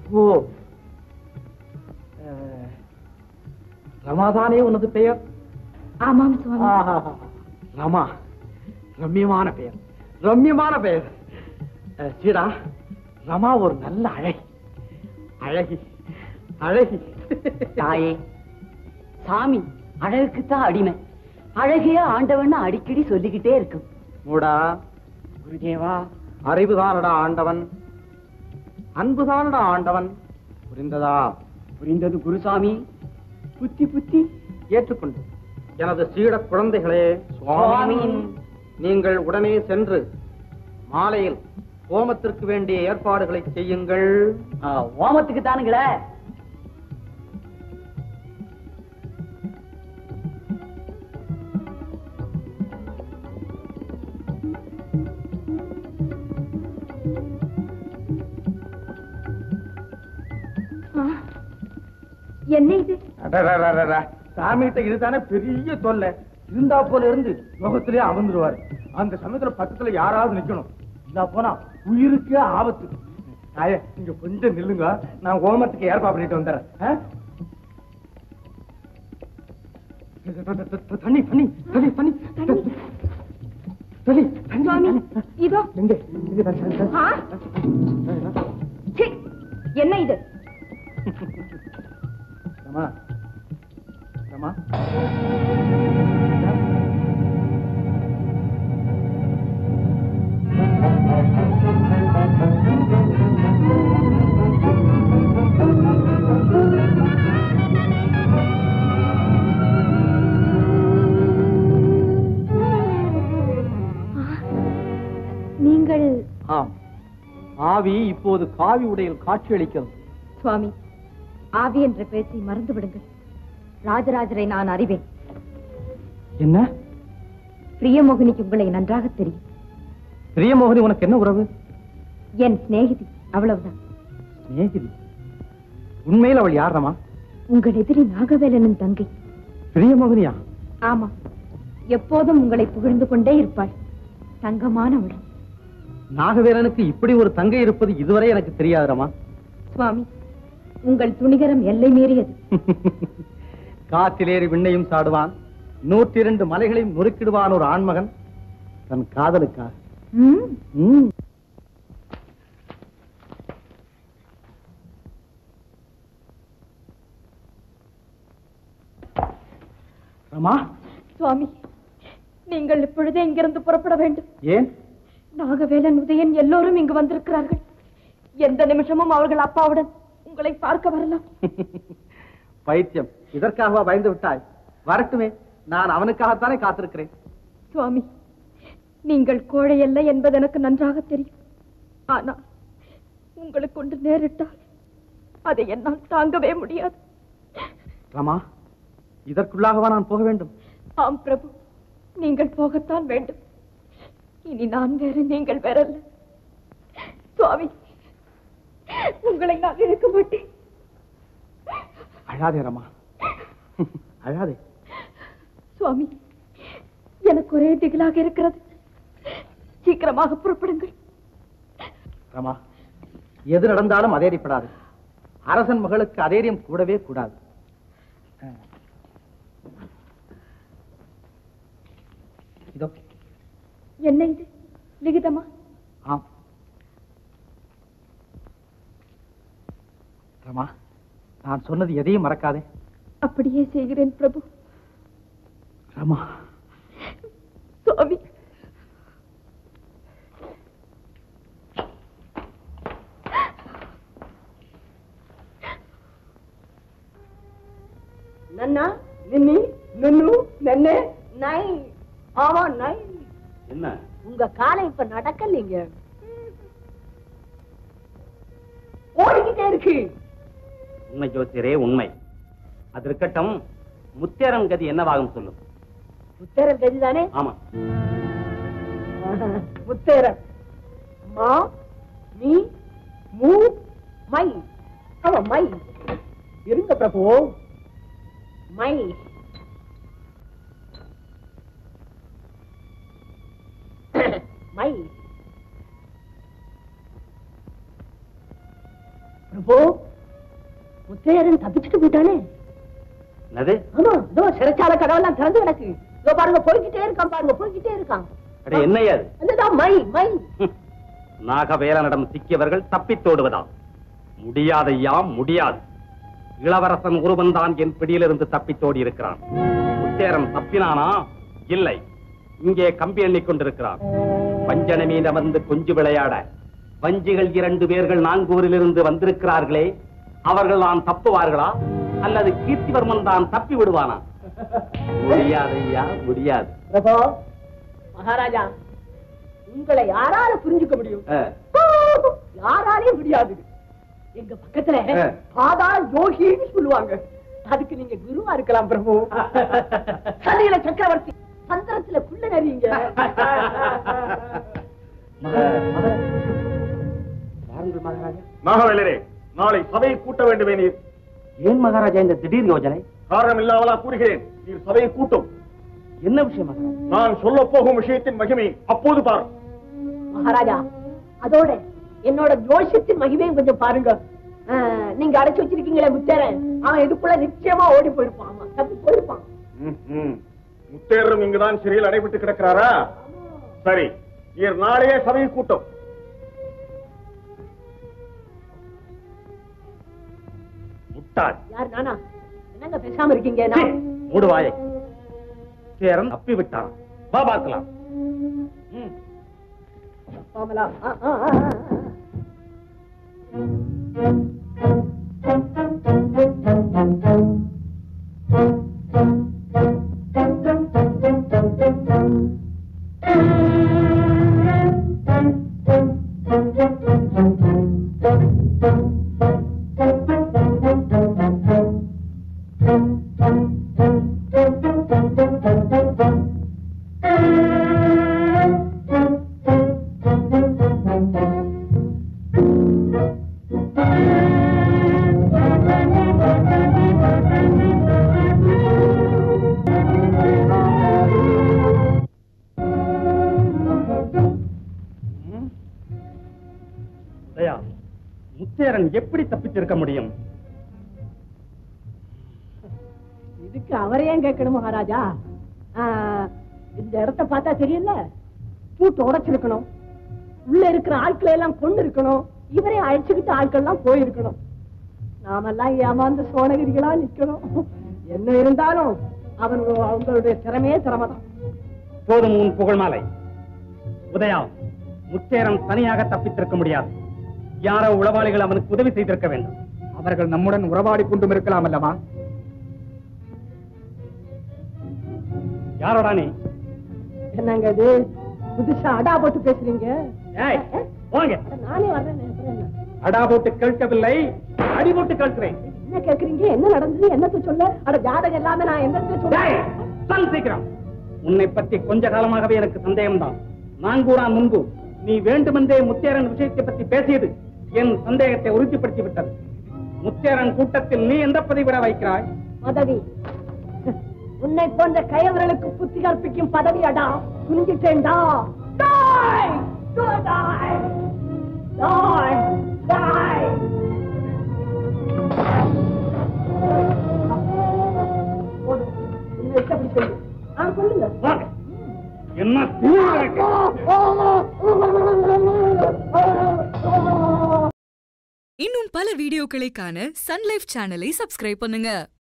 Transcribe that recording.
ஓ அஹ், ரமாதானே உனது பெயர் ஆமாம் சுவாமி ஆஹா, ரமா ரம்யமான பெயர் ரம்யமான பெயர் அஹ், சீடா ரமா ஒரு நல்ல அழகி அழகி அழகி தாயே சாமி அழகுக்குத்தான் அடிமை அழகிய ஆண்டவன் அடிக்கடி சொல்லிக்கிட்டே இருக்கும் மூடா குருதேவா அறிவுதானடா ஆண்டவன் அன்புதானடா ஆண்டவன் புரிந்ததா புரிந்தது குருசாமி புத்தி புத்தி ஏற்றுக்கொண்டு எனது சீட குழந்தைகளே சுவாமி நீங்கள் உடனே சென்று மாலையில் ஹோமத்திற்கு வேண்டிய ஏற்பாடுகளை செய்யுங்கள் ஆ, ஓமத்துக்கு தானுங்களே ஆ, என்ன இது சாமிகிட்ட இதுதானே பெரிய தொல்லை இருந்தா போல இருந்து யோகத்திலே அமர்ந்துருவாரு அந்த சமயத்துல பக்கத்துல யாராவது நிக்கணும் இருந்தா போனா உயிருக்கே ஆபத்து தாய நீங்க கொஞ்சம் நில்லுங்க நான் ஹோமத்துக்கு ஏற்பாடு பண்ணிட்டு வந்துடுறேன் ஆ? தண்ணி தண்ணி தண்ணி தண்ணி தண்ணி தண்ணி சுவாமி இதோ எங்க இங்க தண்ணி, தண்ணி, தண்ணி. ஆ, சீ, என்ன இது ரமா ரமா நீங்கள் ஆம் ஆவி இப்போது காவி உடையில் காட்சியளிக்கிறது சுவாமி ஆவி என்ற பேச்சை மறந்து விடுங்கள் ராஜராஜரை நான் அறிவேன் என்ன பிரியமோகினிக்கு உங்களை நன்றாக தெரியும் பிரியமோகனி உனக்கு என்ன உறவு என் சிநேகிதி அவ்வளவுதான் சிநேகிதி உண்மையில் அவள் யாரமா உங்கள் எதிரி நாகவேலனின் தங்கை பிரியமோகனியா ஆமா எப்போதும் உங்களை புகழ்ந்து கொண்டே இருப்பாள் தங்கமானவள் நாகவேலனுக்கு இப்படி ஒரு தங்கை இருப்பது இதுவரை எனக்கு தெரியாதரமா சுவாமி உங்கள் துணிகரம் எல்லை மீறியது காற்றிலேறி விண்ணையும் சாடுவான் நூற்றி இரண்டு மலைகளையும் நொறுக்கிடுவான் ஒரு ஆண்மகன் தன் காதலுக்காக ம், ம். ரமா சுவாமி நீங்கள் இப்பொழுதே இங்கிருந்து புறப்பட வேண்டும் ஏன் நாகவேலன் உதயன் எல்லோரும் இங்கு வந்திருக்கிறார்கள் எந்த நிமிஷமும் அவர்கள் அப்பாவுடன் உங்களை பார்க்க வரலாம் பைத்தியம் இதற்காகவா பயந்து விட்டாய் வரட்டுமே நான் அவனுக்காகத்தானே காத்திருக்கிறேன் சுவாமி நீங்கள் கோழை அல்ல என்பது எனக்கு நன்றாக தெரியும் ஆனால் உங்களுக்கு ஒன்று நேரிட்டால் அதை என்னால் தாங்கவே முடியாது ரமா இதற்குள்ளாகவா நான் போக வேண்டும் ஆம் பிரபு நீங்கள் போகத்தான் வேண்டும் இனி நான் வேறு நீங்கள் வேறல்ல சுவாமி உங்களை நான் இருக்க மாட்டேன் அழாதே ரமா அழாதே சுவாமி எனக்கு ஒரே திகிலாக இருக்கிறது சீக்கிரமாக புறப்படுங்கள் ரமா எது நடந்தாலும் அதேறிப்படாது அரசன் மகளுக்கு அதேரியம் கூடவே கூடாது இதோ என்ன இது லிகிதமா ஆம் ரமா நான் சொன்னது எதையும் மறக்காதே அப்படியே செய்கிறேன் பிரபு ரமா சுவாமி நன்னா நின்னி நன்னு நன்னே நை ஆமா நை என்ன உங்க காலை இப்ப நடக்கலைங்க ஓடிக்கிட்டே இருக்கு உண்மை ஜோசியரே உண்மை அது இருக்கட்டும் முத்தேரன் கதி என்னவாகும் சொல்லும் முத்தேரன் தெரியுதானே ஆமா முத்தேரன் மா மீ மூ மை ஆமா மை இருங்க பிரபு மை மை பிரபு முத்தையரன் தப்பிச்சுட்டு போயிட்டானே என்னது ஆமா இதோ சிறைச்சாலை கடவுள்லாம் திறந்து கிடக்கு இதோ பாருங்க போய்கிட்டே இருக்கான் பாருங்க போய்கிட்டே இருக்கான் அடே என்னையா அது அதுதான் மை மை ஹம். நாகவேலனிடம் சிக்கியவர்கள் தப்பித்தோடுவதா முடியாதையா முடியாது இளவரசன் ஒருவன் தான் என் பிடியிலிருந்து தப்பித்தோடி இருக்கிறான் முத்தேரன் தப்பினானா இல்லை இங்கே கம்பி எண்ணிக் கொண்டிருக்கிறான் வஞ்சன மீன் அமர்ந்து கொஞ்சு விளையாட வஞ்சிகள் இரண்டு பேர்கள் நாங்கூரிலிருந்து வந்திருக்கிறார்களே அவர்கள் தான் தப்புவார்களா அல்லது கீர்த்திவர்மன் தான் தப்பி விடுவானா முடியாதையா முடியாது பிரபு மகாராஜா உங்களை யாரால புரிஞ்சுக்க முடியும் அஹ். யாராலையும் முடியாது எங்க பக்கத்துல ஆ. பாதா யோகின்னு சொல்லுவாங்க அதுக்கு நீங்க குருவா இருக்கலாம் பிரபு சதியில சக்கரவர்த்தி சந்திரத்துல குள்ள நெறிங்க வாருங்கள் மகாராஜா நாகவேலரே நாளை சபையை கூட்ட வேண்டுமே நீர் ஏன் மகாராஜா இந்த திடீர் யோஜனை காரணம் இல்லாமலா கூறுகிறேன் நீர் சபையை கூட்டும் என்ன விஷயம் மகாராஜா நான் சொல்ல போகும் விஷயத்தின் மகிமை அப்போது பார் மகாராஜா அதோட என்னோட ஜோசியத்தின் மகிமையும் கொஞ்சம் பாருங்க ஆ, நீங்க அடைச்சு வச்சிருக்கீங்களே முத்தேரன் அவன் இதுக்குள்ள நிச்சயமா ஓடி போயிருப்பான் ஆமா தப்பி போயிருப்பான் முத்தேரும் இங்குதான் சிறையில் அடைபட்டு கிடக்கிறாரா சரி நீர் நாளையே சபையை கூட்டும் முட்டாள் யார் நானா என்னங்க பேசாம இருக்கீங்க நான் மூடுவாயை சேரன் தப்பி விட்டான் வா பார்க்கலாம் ம். பாமலா ஆ, ஆ, ஆ, ஆ, ஆ. உதயா முத்தேரன் எப்படி தப்பித்திருக்க முடியும் இதுக்கு அவரையும் கேட்கணும் மகாராஜா ஆ, இந்த இடத்த பார்த்தா தெரியல பூட்டு உடைச்சிருக்கணும் உள்ள இருக்கிற ஆட்களை எல்லாம் கொண்டு இருக்கணும் இவரை அழைச்சுக்கிட்டு ஆட்கள் எல்லாம் போயிருக்கணும் நாமெல்லாம் ஏமாந்து சோனகிரிகளா நிக்கணும் என்ன இருந்தாலும் அவன் அவங்களுடைய திறமையே திறமைதான் போதும் உன் புகழ் மாலை உதயா முத்தேரன் தனியாக தப்பித்திருக்க முடியாது யாரோ உளவாளிகள் அவனுக்கு உதவி செய்திருக்க வேண்டும் அவர்கள் நம்முடன் உறவாடி கொண்டும் இருக்கலாம் அல்லவா யாரோடா நீ என்னங்க இது புதுசா அடா போட்டு பேசுறீங்க ஏய், வாங்க அட, நானே வர்றேன் அப்புறம் என்ன? அடா போட்டு கேட்கவில்லை அடி போட்டு கேட்கிறேன் என்ன கேக்குறீங்க என்ன நடந்தது என்னத்த சொல்ல அட ஜாதகம் எல்லாமே நான் என்னத்த சொல்ல டேய், சொல் சீக்கிரம் உன்னை பற்றி கொஞ்ச காலமாகவே எனக்கு சந்தேகம்தான் நான் கூட முன்பு நீ வேண்டுமென்றே முத்தேரன் விஷயத்தை பற்றி பேசியது என் சந்தேகத்தை உறுதிப்படுத்தி விட்டது முத்தேரன் கூட்டத்தில் நீ எந்த பதிவிட வைக்கிறாய் பதவி உன்னை போன்ற கயவர்களுக்கு புத்தி கற்பிக்கும் பதவி அடா துணிஞ்சிட்டேன்டா Die! Do die! Die! Die! போதும். இதை வச்சு அப்படி சொல்லு. ஆ, சொல்லுங்க வாங்க. என்ன தீவிரம் இருக்கு? இன்னும் பல வீடியோக்களை காண சன் லைஃப் சேனலை சப்ஸ்கிரைப் பண்ணுங்க